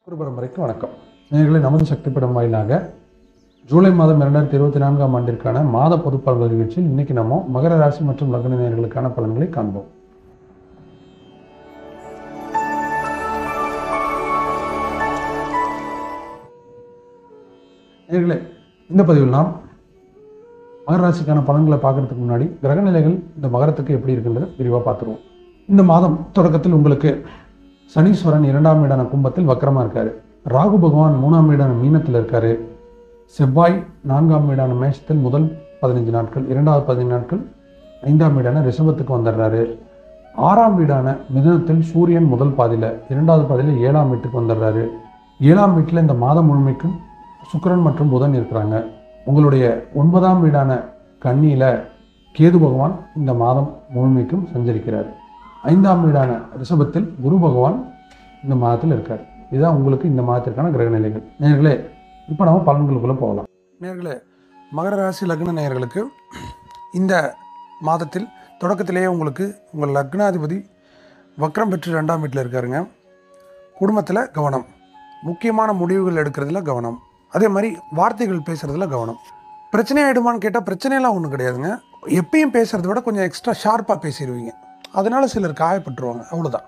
குரு பரம்பரைக்கு வணக்கம் நேர்களை நமது சக்தி படம் வாயிலாக ஜூலை மாதம் இரண்டாயிரத்தி இருபத்தி நான்காம் ஆண்டிற்கான மாத பொது பலன்கள் நிகழ்ச்சியில் இன்னைக்கு நம்ம மகர ராசி மற்றும் லக்ன நேயர்களுக்கான பலன்களை காண்போம் நேர்களே இந்த பதிவில் நாம் மகர ராசிக்கான பலன்களை பார்க்கறதுக்கு முன்னாடி கிரகநிலைகள் இந்த மகரத்துக்கு எப்படி இருக்குன்றதை விரிவாக பார்த்துருவோம் இந்த மாதம் தொடக்கத்தில் உங்களுக்கு சனீஸ்வரன் இரண்டாம் வீடான கும்பத்தில் வக்கரமாக இருக்காரு ராகு பகவான் மூணாம் வீடான மீனத்தில் இருக்காரு செவ்வாய் நான்காம் வீடான மேஷத்தில் முதல் பதினைஞ்சு நாட்கள் இரண்டாவது பதினைஞ்சு நாட்கள் ஐந்தாம் வீடான ரிஷபத்துக்கு வந்துடுறாரு ஆறாம் வீடான மிதுனத்தில் சூரியன் முதல் பாதியில் இரண்டாவது பாதியில் ஏழாம் வீட்டுக்கு வந்துடுறாரு ஏழாம் வீட்டில் இந்த மாதம் முழுமைக்கும் சுக்கிரன் மற்றும் புதன் இருக்கிறாங்க உங்களுடைய ஒன்பதாம் வீடான கன்னியில கேது பகவான் இந்த மாதம் முழுமைக்கும் சஞ்சரிக்கிறார் ஐந்தாம் வீடான ரிஷபத்தில் குரு பகவான் இந்த மாதத்தில் இருக்கார் இதுதான் உங்களுக்கு இந்த மாதத்திற்கான கிரகநிலைகள் நேர்களே இப்போ நம்ம பலன்களுக்குள்ளே போகலாம் நேர்களே மகர ராசி லக்ன நேயர்களுக்கு இந்த மாதத்தில் தொடக்கத்திலேயே உங்களுக்கு உங்கள் லக்னாதிபதி வக்ரம் பெற்று ரெண்டாம் வீட்டில் இருக்காருங்க குடும்பத்தில் கவனம் முக்கியமான முடிவுகள் எடுக்கிறதுல கவனம் அதே மாதிரி வார்த்தைகள் பேசுகிறதுல கவனம் பிரச்சனை ஆகிடுமான்னு கேட்டால் பிரச்சனையெல்லாம் ஒன்றும் கிடையாதுங்க எப்பயும் பேசுகிறத விட கொஞ்சம் எக்ஸ்ட்ரா ஷார்ப்பாக பேசிடுவீங்க அதனால சிலர் காயப்பட்டுருவாங்க அவ்வளோதான்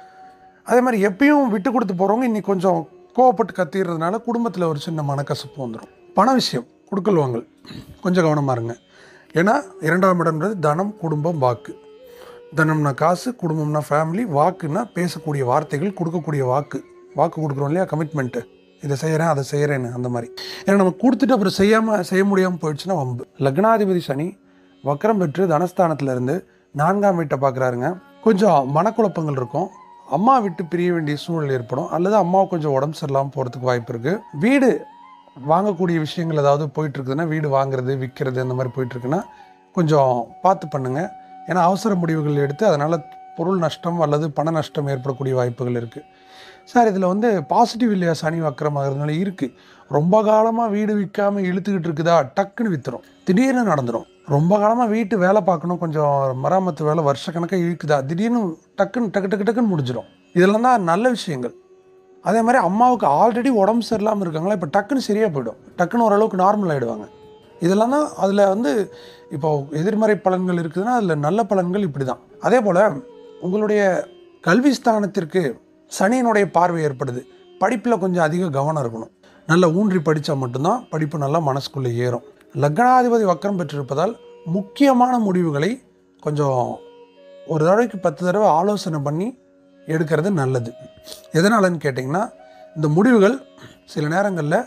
அதே மாதிரி எப்பயும் விட்டு கொடுத்து போகிறவங்க இன்னைக்கு கொஞ்சம் கோவப்பட்டு கத்திடுறதுனால குடும்பத்தில் ஒரு சின்ன மனக்கசப்பு வந்துடும் பண விஷயம் கொடுக்கல் வாங்கல் கொஞ்சம் கவனமாக இருங்க ஏன்னா இரண்டாம் இடம்ன்றது தனம் குடும்பம் வாக்கு தனம்னா காசு குடும்பம்னா ஃபேமிலி வாக்குன்னா பேசக்கூடிய வார்த்தைகள் கொடுக்கக்கூடிய வாக்கு வாக்கு கொடுக்குறோம் இல்லையா கமிட்மெண்ட்டு இதை செய்கிறேன் அதை செய்கிறேன்னு அந்த மாதிரி ஏன்னா நம்ம கொடுத்துட்டு அப்புறம் செய்யாமல் செய்ய முடியாமல் போயிடுச்சுன்னா வம்பு லக்னாதிபதி சனி வக்கரம் பெற்று தனஸ்தானத்துல இருந்து நான்காம் வீட்டை பார்க்குறாருங்க கொஞ்சம் மனக்குழப்பங்கள் இருக்கும் அம்மா விட்டு பிரிய வேண்டிய சூழல் ஏற்படும் அல்லது அம்மாவுக்கு கொஞ்சம் உடம்பு சரியில்லாமல் போகிறதுக்கு வாய்ப்பு இருக்குது வீடு வாங்கக்கூடிய விஷயங்கள் ஏதாவது போயிட்டு இருக்குதுன்னா வீடு வாங்குறது விற்கிறது அந்த மாதிரி போயிட்டு இருக்குன்னா கொஞ்சம் பார்த்து பண்ணுங்க ஏன்னா அவசர முடிவுகள் எடுத்து அதனால் பொருள் நஷ்டம் அல்லது பண நஷ்டம் ஏற்படக்கூடிய வாய்ப்புகள் இருக்குது சார் இதில் வந்து பாசிட்டிவ் இல்லையா சனி வக்கரமாகிறதுனால இருக்குது ரொம்ப காலமாக வீடு விற்காம இழுத்துக்கிட்டு இருக்குதா டக்குன்னு விற்றுரும் திடீர்னு நடந்துடும் ரொம்ப காலமாக வீட்டு வேலை பார்க்கணும் கொஞ்சம் மராமத்து வேலை வருஷக்கணக்காக இழுக்குதா திடீர்னு டக்குன்னு டக்கு டக்கு டக்குன்னு முடிஞ்சிடும் இதெல்லாம் தான் நல்ல விஷயங்கள் அதே மாதிரி அம்மாவுக்கு ஆல்ரெடி உடம்பு சரியில்லாமல் இருக்காங்களா இப்போ டக்குன்னு சரியாக போயிடும் டக்குன்னு ஓரளவுக்கு நார்மல் ஆகிடுவாங்க இதெல்லாம் தான் அதில் வந்து இப்போ எதிர்மறை பலன்கள் இருக்குதுன்னா அதில் நல்ல பலன்கள் இப்படி தான் அதே போல் உங்களுடைய கல்வி ஸ்தானத்திற்கு சனியினுடைய பார்வை ஏற்படுது படிப்பில் கொஞ்சம் அதிக கவனம் இருக்கணும் நல்லா ஊன்றி படித்தா மட்டும்தான் படிப்பு நல்லா மனசுக்குள்ளே ஏறும் லக்னாதிபதி வக்கரம் பெற்றிருப்பதால் முக்கியமான முடிவுகளை கொஞ்சம் ஒரு தடவைக்கு பத்து தடவை ஆலோசனை பண்ணி எடுக்கிறது நல்லது எதனாலன்னு கேட்டிங்கன்னா இந்த முடிவுகள் சில நேரங்களில்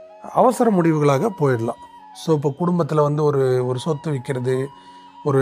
அவசர முடிவுகளாக போயிடலாம் ஸோ இப்போ குடும்பத்தில் வந்து ஒரு ஒரு சொத்து விற்கிறது ஒரு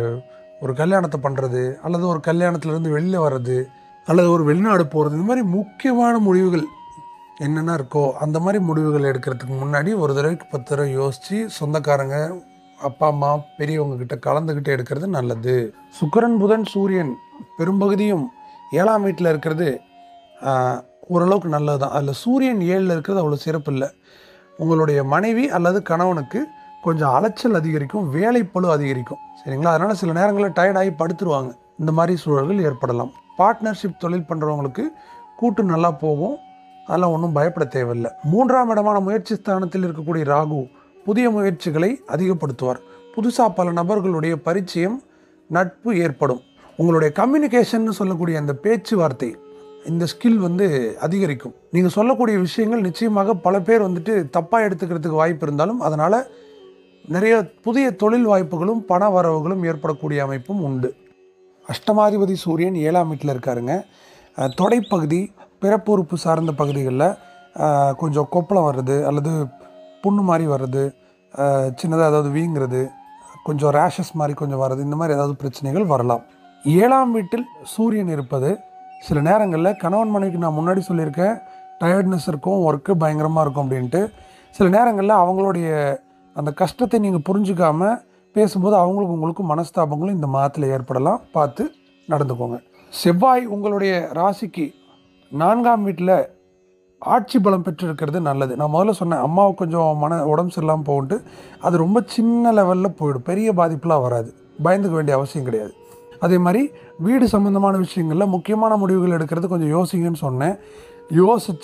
ஒரு கல்யாணத்தை பண்ணுறது அல்லது ஒரு கல்யாணத்துலேருந்து வெளியில் வர்றது அல்லது ஒரு வெளிநாடு போகிறது இந்த மாதிரி முக்கியமான முடிவுகள் என்னென்ன இருக்கோ அந்த மாதிரி முடிவுகள் எடுக்கிறதுக்கு முன்னாடி ஒரு தடவைக்கு பத்து தடவை யோசித்து சொந்தக்காரங்க அப்பா அம்மா பெரியவங்க கிட்ட கலந்துக்கிட்டு எடுக்கிறது நல்லது சுக்கிரன் புதன் சூரியன் பெரும்பகுதியும் ஏழாம் வீட்டில் இருக்கிறது ஆஹ், ஓரளவுக்கு நல்லது தான் அதில் சூரியன் ஏழில் இருக்கிறது அவ்வளோ சிறப்பு இல்லை உங்களுடைய மனைவி அல்லது கணவனுக்கு கொஞ்சம் அலைச்சல் அதிகரிக்கும் வேலைப்பளு அதிகரிக்கும் சரிங்களா அதனால் சில நேரங்களில் டயர்டாகி படுத்துருவாங்க இந்த மாதிரி சூழல்கள் ஏற்படலாம் பார்ட்னர்ஷிப் தொழில் பண்ணுறவங்களுக்கு கூட்டு நல்லா போகும் அதெல்லாம் ஒன்றும் பயப்பட தேவையில்லை மூன்றாம் இடமான முயற்சி ஸ்தானத்தில் இருக்கக்கூடிய ராகு புதிய முயற்சிகளை அதிகப்படுத்துவார் புதுசாக பல நபர்களுடைய பரிச்சயம் நட்பு ஏற்படும் உங்களுடைய கம்யூனிகேஷன் சொல்லக்கூடிய அந்த பேச்சுவார்த்தை இந்த ஸ்கில் வந்து அதிகரிக்கும் நீங்கள் சொல்லக்கூடிய விஷயங்கள் நிச்சயமாக பல பேர் வந்துட்டு தப்பாக எடுத்துக்கிறதுக்கு வாய்ப்பு இருந்தாலும் அதனால் நிறைய புதிய தொழில் வாய்ப்புகளும் பண வரவுகளும் ஏற்படக்கூடிய அமைப்பும் உண்டு அஷ்டமாதிபதி சூரியன் ஏழாம் வீட்டில் இருக்காருங்க அஹ், தொடைப்பகுதி பிறப்புறுப்பு சார்ந்த பகுதிகளில் அஹ், கொஞ்சம் கொப்பளம் வர்றது அல்லது புண்ணு மாதிரி வர்றது சின்னதாக ஏதாவது வீங்குறது கொஞ்சம் ரேஷஸ் மாதிரி கொஞ்சம் வர்றது இந்த மாதிரி ஏதாவது பிரச்சனைகள் வரலாம் ஏழாம் வீட்டில் சூரியன் இருப்பது சில நேரங்களில் கணவன் மனைவிக்கு நான் முன்னாடி சொல்லியிருக்கேன் டயர்ட்னஸ் இருக்கும் ஒர்க்கு பயங்கரமாக இருக்கும் அப்படின்ட்டு சில நேரங்களில் அவங்களுடைய அந்த கஷ்டத்தை நீங்கள் புரிஞ்சுக்காம பேசும்போது அவங்களுக்கு உங்களுக்கு மனஸ்தாபங்களும் இந்த மாதத்தில் ஏற்படலாம் பார்த்து நடந்துக்கோங்க செவ்வாய் உங்களுடைய ராசிக்கு நான்காம் வீட்டில் ஆட்சி பலம் பெற்றிருக்கிறது நல்லது நான் முதல்ல சொன்னேன் அம்மாவுக்கு கொஞ்சம் மன உடம்பு சரியில்லாமல் போகுன்ட்டு அது ரொம்ப சின்ன லெவலில் போயிடும் பெரிய பாதிப்புலாம் வராது பயந்துக்க வேண்டிய அவசியம் கிடையாது அதே மாதிரி வீடு சம்மந்தமான விஷயங்களில் முக்கியமான முடிவுகள் எடுக்கிறது கொஞ்சம் யோசிங்கன்னு சொன்னேன் யோசித்து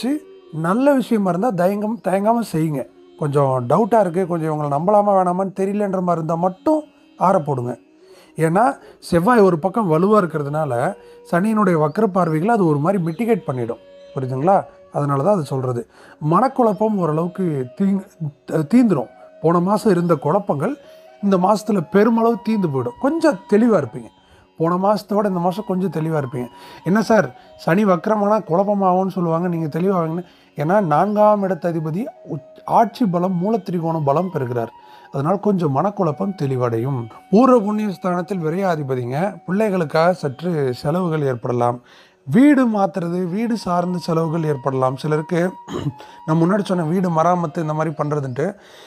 நல்ல விஷயமா இருந்தால் தயங்கம் தயங்காமல் செய்யுங்க கொஞ்சம் டவுட்டாக இருக்குது கொஞ்சம் இவங்களை நம்பலாமா வேணாமான்னு தெரியலன்ற மாதிரி இருந்தால் மட்டும் ஆற போடுங்க ஏன்னா செவ்வாய் ஒரு பக்கம் வலுவாக இருக்கிறதுனால சனியினுடைய வக்கர பார்வைகளை அது ஒரு மாதிரி மிட்டிகேட் பண்ணிடும் புரியுதுங்களா அதனால தான் அது சொல்கிறது மனக்குழப்பம் ஓரளவுக்கு தீ தீந்துடும் போன மாதம் இருந்த குழப்பங்கள் இந்த மாதத்தில் பெருமளவு தீந்து போயிடும் கொஞ்சம் தெளிவாக இருப்பீங்க போன மாதத்தோட இந்த மாதம் கொஞ்சம் தெளிவாக இருப்பீங்க என்ன சார் சனி வக்கரமானா குழப்பமாகும்னு சொல்லுவாங்க நீங்கள் தெளிவாகன்னு ஏன்னா நான்காம் இடத்த அதிபதி உச்- ஆட்சி பலம் மூலத்திரிகோண பலம் பெறுகிறார் அதனால் கொஞ்சம் மனக்குழப்பம் தெளிவடையும் பூர்வ புண்ணிய ஸ்தானத்தில் விரையாதிபதிங்க பிள்ளைகளுக்காக சற்று செலவுகள் ஏற்படலாம் வீடு மாற்றுறது வீடு சார்ந்த செலவுகள் ஏற்படலாம் சிலருக்கு நான் முன்னாடி சொன்ன வீடு மராமத்து இந்த மாதிரி பண்ணுறதுன்ட்டு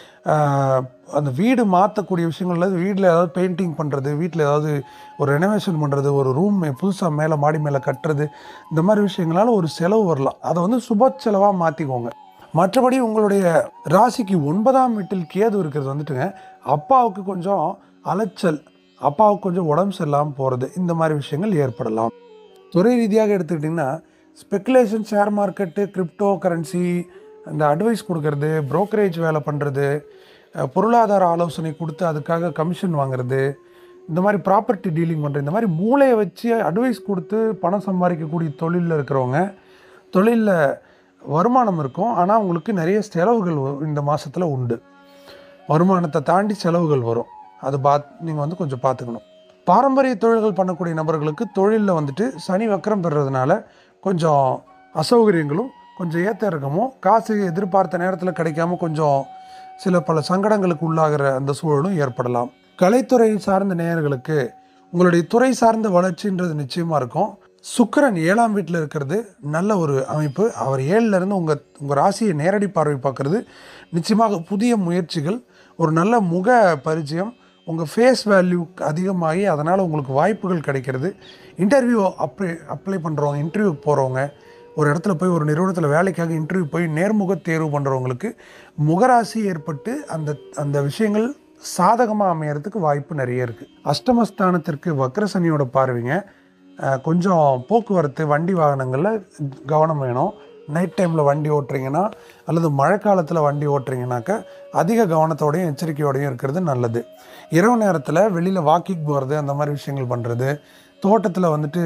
அந்த வீடு மாற்றக்கூடிய விஷயங்கள்ல வீட்டில் ஏதாவது பெயிண்டிங் பண்ணுறது வீட்டில் ஏதாவது ஒரு ரெனோவேஷன் பண்ணுறது ஒரு ரூம் புதுசாக மேலே மாடி மேலே கட்டுறது இந்த மாதிரி விஷயங்களால ஒரு செலவு வரலாம் அதை வந்து சுப செலவாக மாற்றிக்கோங்க மற்றபடி உங்களுடைய ராசிக்கு ஒன்பதாம் வீட்டில் கேது இருக்கிறது வந்துட்டுங்க அப்பாவுக்கு கொஞ்சம் அலைச்சல் அப்பாவுக்கு கொஞ்சம் உடம்பு சரியில்லாமல் போகிறது இந்த மாதிரி விஷயங்கள் ஏற்படலாம் துறை ரீதியாக எடுத்துக்கிட்டிங்கன்னா speculation share market cryptocurrency இந்த அட்வைஸ் கொடுக்கறது brokerage வேலை பண்ணுறது பொருளாதார ஆலோசனை கொடுத்து அதுக்காக கமிஷன் வாங்குறது இந்த மாதிரி ப்ராப்பர்ட்டி டீலிங் பண்ணுறது இந்த மாதிரி மூளையை வச்சு அட்வைஸ் கொடுத்து பணம் சம்பாதிக்கக்கூடிய தொழிலில் இருக்கிறவங்க தொழிலில் வருமானம் இருக்கும் ஆனால் உங்களுக்கு நிறைய செலவுகள் வ- இந்த மாதத்தில் உண்டு வருமானத்தை தாண்டி செலவுகள் வரும் அது பாத் நீங்கள் வந்து கொஞ்சம் பார்த்துக்கணும் பாரம்பரிய தொழில்கள் பண்ணக்கூடிய நபர்களுக்கு தொழிலில் வந்துட்டு சனி வக்கரம் பெறுறதுனால கொஞ்சம் அசௌகரியங்களும் கொஞ்சம் ஏற்ற இறக்கமும் காசு எதிர்பார்த்த நேரத்தில் கிடைக்காம கொஞ்சம் சில பல சங்கடங்களுக்கு உள்ளாகிற அந்த சூழலும் ஏற்படலாம் கலைத்துறை சார்ந்த நேயர்களுக்கு உங்களுடைய துறை சார்ந்த வளர்ச்சின்றது நிச்சயமாக இருக்கும் சுக்கிரன் ஏழாம் வீட்டில் இருக்கிறது நல்ல ஒரு அமைப்பு அவர் ஏழுல இருந்து உங்கள் உங்கள் ராசியை நேரடி பார்வை பார்க்கறது நிச்சயமாக புதிய முயற்சிகள் ஒரு நல்ல முக பரிச்சயம் உங்கள் ஃபேஸ் வேல்யூ அதிகமாகி அதனால் உங்களுக்கு வாய்ப்புகள் கிடைக்கிறது இன்டர்வியூ அப்ளை அப்ளை பண்ணுறவங்க இன்டர்வியூக்கு போகிறவங்க ஒரு இடத்துல போய் ஒரு நிறுவனத்தில் வேலைக்காக இன்டர்வியூ போய் நேர்முக தேர்வு பண்ணுறவங்களுக்கு முகராசி ஏற்பட்டு அந்த அந்த விஷயங்கள் சாதகமாக அமையறதுக்கு வாய்ப்பு நிறைய இருக்குது அஷ்டமஸ்தானத்திற்கு வக்ரசனியோட பார்வைங்க அஹ், கொஞ்சம் போக்குவரத்து வண்டி வாகனங்களில் கவனம் வேணும் நைட் டைமில் வண்டி ஓட்டுறீங்கன்னா அல்லது மழை காலத்தில் வண்டி ஓட்டுறீங்கனாக்கா அதிக கவனத்தோடையும் எச்சரிக்கையோடையும் இருக்கிறது நல்லது இரவு நேரத்தில் வெளியில் வாக்கிங் போகிறது அந்த மாதிரி விஷயங்கள் பண்ணுறது தோட்டத்தில் வந்துட்டு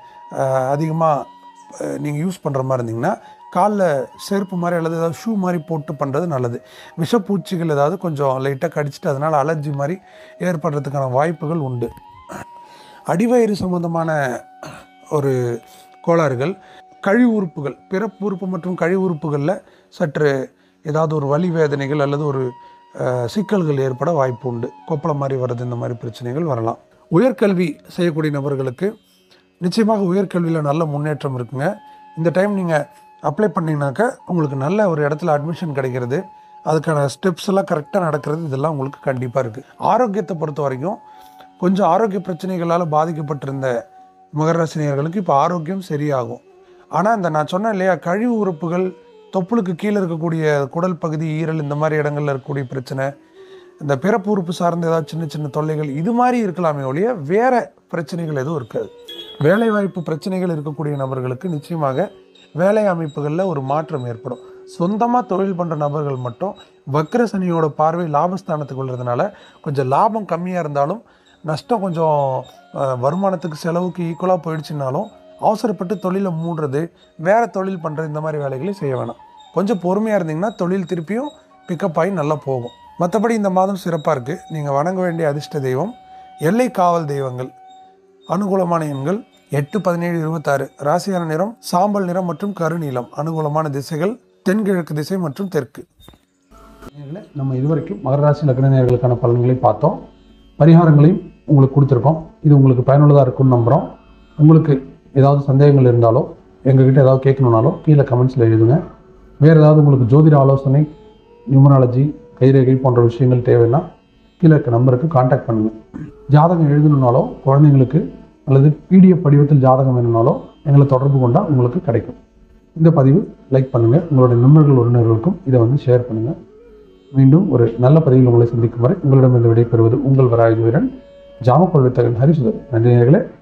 அதிகமாக நீங்கள் யூஸ் பண்ணுற மாதிரி இருந்தீங்கன்னா காலில் செருப்பு மாதிரி அல்லது ஏதாவது ஷூ மாதிரி போட்டு பண்ணுறது நல்லது விஷப்பூச்சிகள் ஏதாவது கொஞ்சம் லைட்டாக கடிச்சிட்டு அதனால் அலர்ஜி மாதிரி ஏற்படுறதுக்கான வாய்ப்புகள் உண்டு அடிவயிறு சம்பந்தமான ஒரு கோளாறுகள் கழிவு உறுப்புகள் பிறப்பு உறுப்பு மற்றும் கழிவு உறுப்புகளில் சற்று ஏதாவது ஒரு வலி வேதனைகள் அல்லது ஒரு அஹ், சிக்கல்கள் ஏற்பட வாய்ப்பு உண்டு கொப்பளம் மாதிரி வர்றது இந்த மாதிரி பிரச்சனைகள் வரலாம் உயர்கல்வி செய்யக்கூடிய நபர்களுக்கு நிச்சயமாக உயர்கல்வியில் நல்ல முன்னேற்றம் இருக்குங்க இந்த டைம் நீங்கள் அப்ளை பண்ணிங்கனாக்கா உங்களுக்கு நல்ல ஒரு இடத்துல அட்மிஷன் கிடைக்கிறது அதுக்கான ஸ்டெப்ஸ் எல்லாம் கரெக்டாக நடக்கிறது இதெல்லாம் உங்களுக்கு கண்டிப்பாக இருக்குது ஆரோக்கியத்தை பொறுத்த வரைக்கும் கொஞ்சம் ஆரோக்கிய பிரச்சனைகளால் பாதிக்கப்பட்டிருந்த மகர ராசினியர்களுக்கு இப்போ ஆரோக்கியம் சரியாகும் ஆனால் இந்த நான் சொன்னேன் இல்லையா கழிவு உறுப்புகள் தொப்புளுக்கு கீழே இருக்கக்கூடிய குடல் பகுதி ஈரல் இந்த மாதிரி இடங்கள்ல இருக்கக்கூடிய பிரச்சனை இந்த பிறப்பு உறுப்பு சார்ந்த ஏதாவது சின்ன சின்ன தொல்லைகள் இது மாதிரி இருக்கலாமே ஒழிய வேற பிரச்சனைகள் எதுவும் இருக்காது வேலைவாய்ப்பு பிரச்சனைகள் இருக்கக்கூடிய நபர்களுக்கு நிச்சயமாக வேலை அமைப்புகளில் ஒரு மாற்றம் ஏற்படும் சொந்தமாக தொழில் பண்ணுற நபர்கள் மட்டும் வக்ர சனியோட பார்வை லாபஸ்தானத்துக்கு உள்ளதுனால கொஞ்சம் லாபம் கம்மியாக இருந்தாலும் நஷ்டம் கொஞ்சம் அஹ், வருமானத்துக்கு செலவுக்கு ஈக்குவலாக போயிடுச்சுனாலும் அவசரப்பட்டு தொழிலை மூடுறது வேறு தொழில் பண்ணுறது இந்த மாதிரி வேலைகளை செய்ய வேணாம் கொஞ்சம் பொறுமையாக இருந்தீங்கன்னா தொழில் திருப்பியும் பிக்கப் ஆகி நல்லா போகும் மற்றபடி இந்த மாதம் சிறப்பாக இருக்குது நீங்கள் வணங்க வேண்டிய அதிர்ஷ்ட தெய்வம் எல்லை காவல் தெய்வங்கள் அனுகூலமான எண்கள் எட்டு பதினேழு இருபத்தாறு ராசியான நிறம் சாம்பல் நிறம் மற்றும் கருநீலம் அனுகூலமான திசைகள் தென்கிழக்கு திசை மற்றும் தெற்கு நேயர்களே, நம்ம இதுவரைக்கும் மகர ராசி லக்ன நேயர்களுக்கான பலன்களை பார்த்தோம் பரிகாரங்களையும் உங்களுக்கு கொடுத்துருக்கோம் இது உங்களுக்கு பயனுள்ளதாக இருக்கும்னு நம்புகிறோம் உங்களுக்கு ஏதாவது சந்தேகங்கள் இருந்தாலோ எங்ககிட்ட ஏதாவது கேட்கணுன்னாலோ கீழே கமெண்ட்ஸில் எழுதுங்க வேறு ஏதாவது உங்களுக்கு ஜோதிட ஆலோசனை நியூமராலஜி கைரேகை போன்ற விஷயங்கள் தேவைன்னா கீழே இருக்க நம்பருக்கு காண்டாக்ட் பண்ணுங்கள் ஜாதகம் எழுதணுன்னாலோ குழந்தைங்களுக்கு அல்லது பிடிஎஃப் வடிவத்தில் ஜாதகம் வேணும்னாலோ எங்களை தொடர்பு கொண்டால் உங்களுக்கு கிடைக்கும் இந்த பதிவு லைக் பண்ணுங்கள் உங்களுடைய நண்பர்கள் உறவினர்களுக்கும் இதை வந்து ஷேர் பண்ணுங்கள் மீண்டும் ஒரு நல்ல பதிவில் உங்களை சந்திக்கும் வரை உங்களிடமிருந்து விடைபெறுவது உங்கள் வராயுதன் ஜாமக்கொள்வித்தகன் ஹரிசுதன் நன்றி நேயர்களே